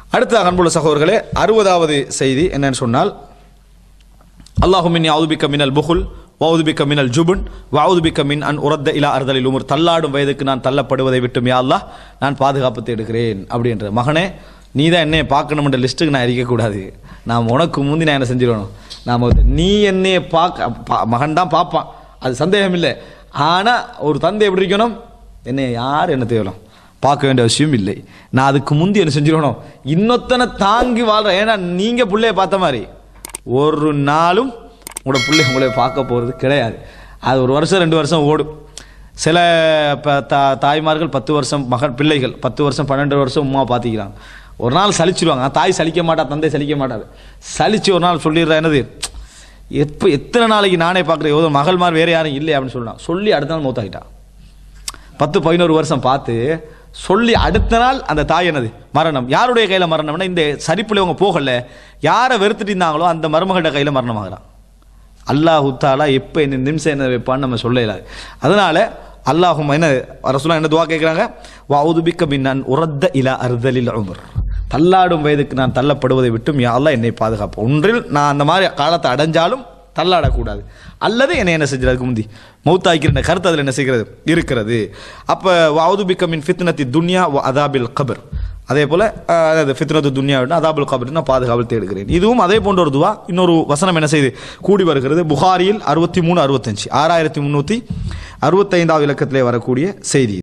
அடுத்த அன்புள்ள சகோதரர்களே அறுபதாவது செய்தி என்னன்னு சொன்னால் அல்லாஹுமின் அவுதுபிக்க மினல் புகுல் வவுதுபிக்க மினல் ஜுபுன் வவுதுபிக்க மின் அன் உரத்த இலா அறுதலில் உமர் தள்ளாடும் வயதுக்கு நான் தள்ளப்படுவதை விட்டும் யா அல்லாஹ் நான் பாதுகாப்பு தேடுகிறேன் அப்படின்ற மகனே நீ தான் என்னைய பார்க்கணும்ன்ற லிஸ்ட்டுக்கு நான் இருக்கக்கூடாது நான் உனக்கு முந்தி நான் என்ன செஞ்சிடணும் நாம் நீ என்னைய பார்க்க பா- மகன் தான் பார்ப்பான் அது சந்தேகம் இல்லை ஆனால் ஒரு தந்தை எப்படி இருக்கணும் என்னை யார் என்ன தேவலாம் பார்க்க வேண்டிய அவசியம் இல்லை நான் அதுக்கு முந்தி என்ன செஞ்சிடணும் இன்னொத்தனை தாங்கி வாழ்கிறேன் ஏன்னா நீங்கள் பிள்ளைய பார்த்த மாதிரி ஒரு நாளும் உங்களோட பிள்ளை உங்களை பார்க்க போகிறது கிடையாது அது ஒரு வருஷம் ரெண்டு வருஷம் ஓடும் சில இப்போ தா தாய்மார்கள் பத்து வருஷம் மகன் பிள்ளைகள் பத்து வருஷம் பன்னெண்டு வருஷம் உமா பார்த்திக்கிறாங்க ஒரு நாள் சலிச்சிருவாங்க ஆனா, தாய் சலிக்க மாட்டா தந்தை சலிக்க மாட்டாது சலிச்சு ஒரு நாள் சொல்லிடுறா என்னது எப்போ எத்தனை நாளைக்கு நானே பார்க்குறேன் ஏதோ மகள்மார் வேறு யாரும் இல்லை அப்படின்னு சொல்லலாம் சொல்லி அடுத்த நாள் மூத்தாகிட்டா பத்து பதினோரு வருஷம் பார்த்து சொல்லி அடுத்த நாள் அந்த தாய் என்னது மரணம் யாருடைய கையில் மரணம்னா இந்த சரிப்புல இவங்க போகல யாரை வெறுத்துட்டு இருந்தாங்களோ அந்த மருமகளோட கையில் மரணமாகறான் அல்லாஹு தாலா எப்போ என்ன நிமிஷம் என்ன வைப்பான்னு நம்ம சொல்ல இயலாது அதனால அல்லாஹும் என்ன ரசூலா என்ன துவா கேட்குறாங்க வவுதுபிக்க மின்னன் உரத்த இலா அறுதலில் உமர் தள்ளாடும் வயதுக்கு நான் தள்ளப்படுவதை விட்டும் யா அல்லாஹ் என்னை பாதுகாப்பு ஒன்றில் நான் அந்த மாதிரி காலத்தை அடைஞ்சாலும் தள்ளாடக்கூடாது அல்லது என்னை என்ன செஞ்சதுக்கு முந்தி மௌத்தாக்கிற கருத்து அதில் என்ன செய்கிறது இருக்கிறது அப்போ வவுதுபிக்க மின் ஃபித்னத்தி துன்யா வ அதாபில் கபர் அதே போல் அதாவது ஃபித்னத்து துன்யா அதாபுல் கபர் நான் பாதுகாவல் தேடுகிறேன் இதுவும் அதே போன்ற ஒரு துவா இன்னொரு வசனம் என்ன செய்து கூடி வருகிறது புகாரியில் அறுபத்தி மூணு அறுபத்தஞ்சு ஆறாயிரத்தி முந்நூற்றி அறுபத்தைந்தாவது இலக்கத்திலே வரக்கூடிய செய்தி